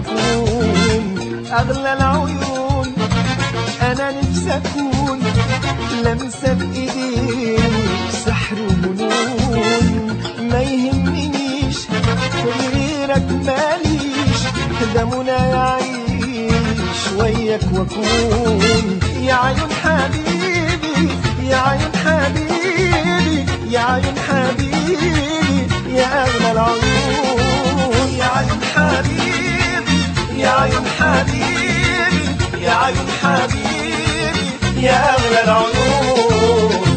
وأكون أغلى العيون أنا نفسي أكون لمسة بإيديك سحر وجنون ما يهمنيش غيرك ماليش ده منى يعيش وياك وأكون يا عيون حبيبي يا عيون حبيبي يا عيون حبيبي يا أغلى العيون يا عيون حبيبي يا عيون حبيبي يا عيون حبيبي يا أغلى العيون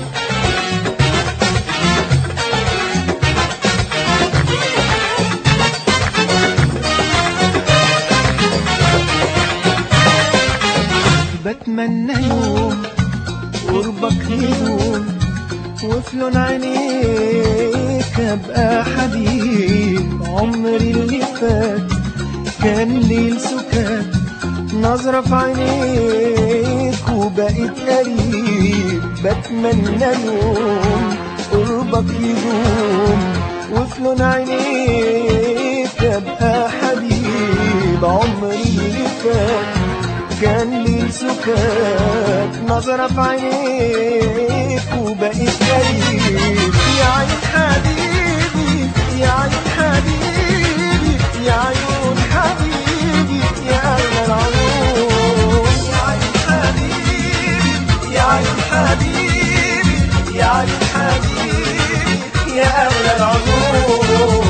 بتمنى يوم قربك يدوم وفي لون عينيك ابقى حبيب عمري اللي فات كان ليل سكات نظرة في عينيك وبقيت قريب بتمنى يوم قربك يدوم وفي لون عينيك ابقى حبيب عمري اللي فات كان لي سكات نظرة في عينيك وبقيت قريب يا عيون حبيبي يا عيون حبيبي يا عيون حبيبي يا أغلى العيون يا عيون حبيبي يا عيون حبيبي يا عيون حبيبي يا أغلى العيون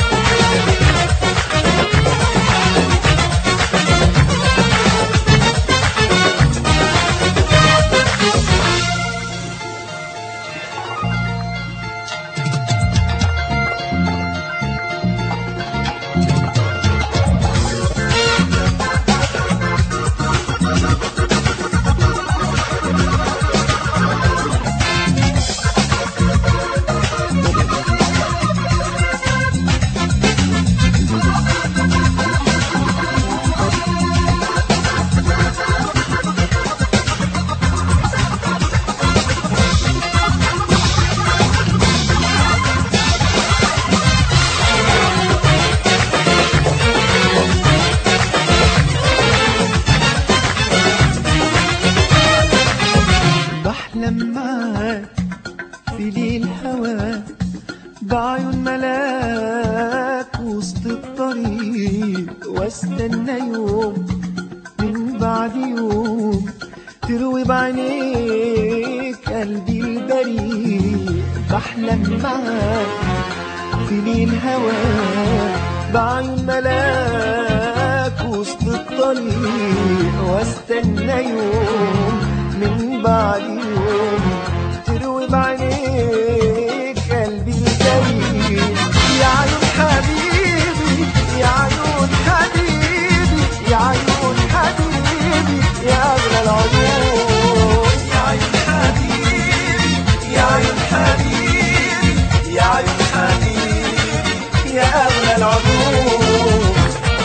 بحلم معاك في ليل هواك بعيون ملاك وسط الطريق واستنى يوم من بعد يوم تروي بعينيك قلبي البريء بحلم معاك في ليل هواك بعيون ملاك وسط الطريق واستنى يوم من بعد يوم تروي بعينيك قلبي الجريء يا عيون حبيبي يا عيون حبيبي يا عيون حبيبي يا أغلى العيون يا عيون حبيبي يا عيون حبيبي يا عيون حبيبي يا أغلى العيون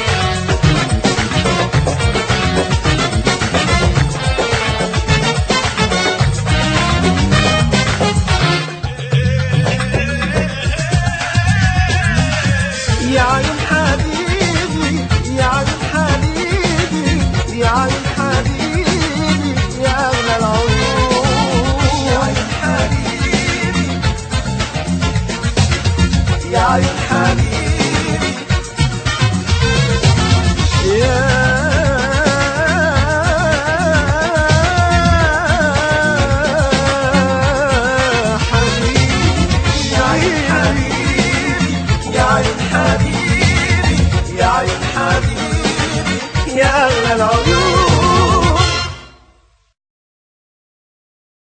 يا عيون حبيبي يا عيون حبيبي يا عيون حبيبي يا أغلى العيون يا عيون حبيبي يا عيون حبيبي يا حبيبي يا عيون حبيبي يا عيون حبيبي يا عيون حبيبي يا أغلى العيون